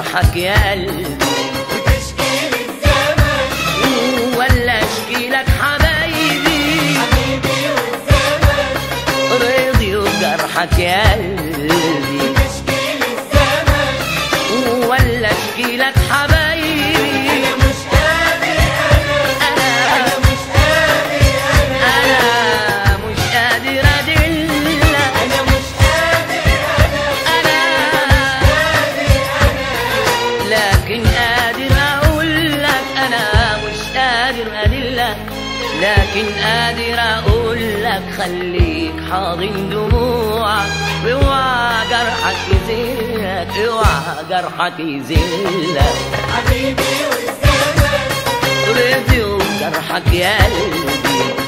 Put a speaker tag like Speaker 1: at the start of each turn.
Speaker 1: جرحك يا قلبي
Speaker 2: وتشكي للزمن
Speaker 1: ولا اشكي لك حبايبي
Speaker 2: حبيبي والزمن
Speaker 1: رضي وجرحك يا قلبي
Speaker 2: وتشكي للزمن
Speaker 1: ولا اشكي لك حبايبي
Speaker 2: أنا مش قادر أنا
Speaker 1: انا
Speaker 2: أنا مش قادر أنا
Speaker 1: انا مش قادر ادلك
Speaker 2: أنا مش قادر أنا
Speaker 1: انا
Speaker 2: قادر أنا
Speaker 1: لكن قادر اقول لك انا مش قادر ادلك لكن قادر اقول لك خليك حاضن دموعك اوعى جرحك يذلك اوعى جرحك يذلك
Speaker 2: حبيبي والزمن
Speaker 1: رضي وجرحك يا قلبي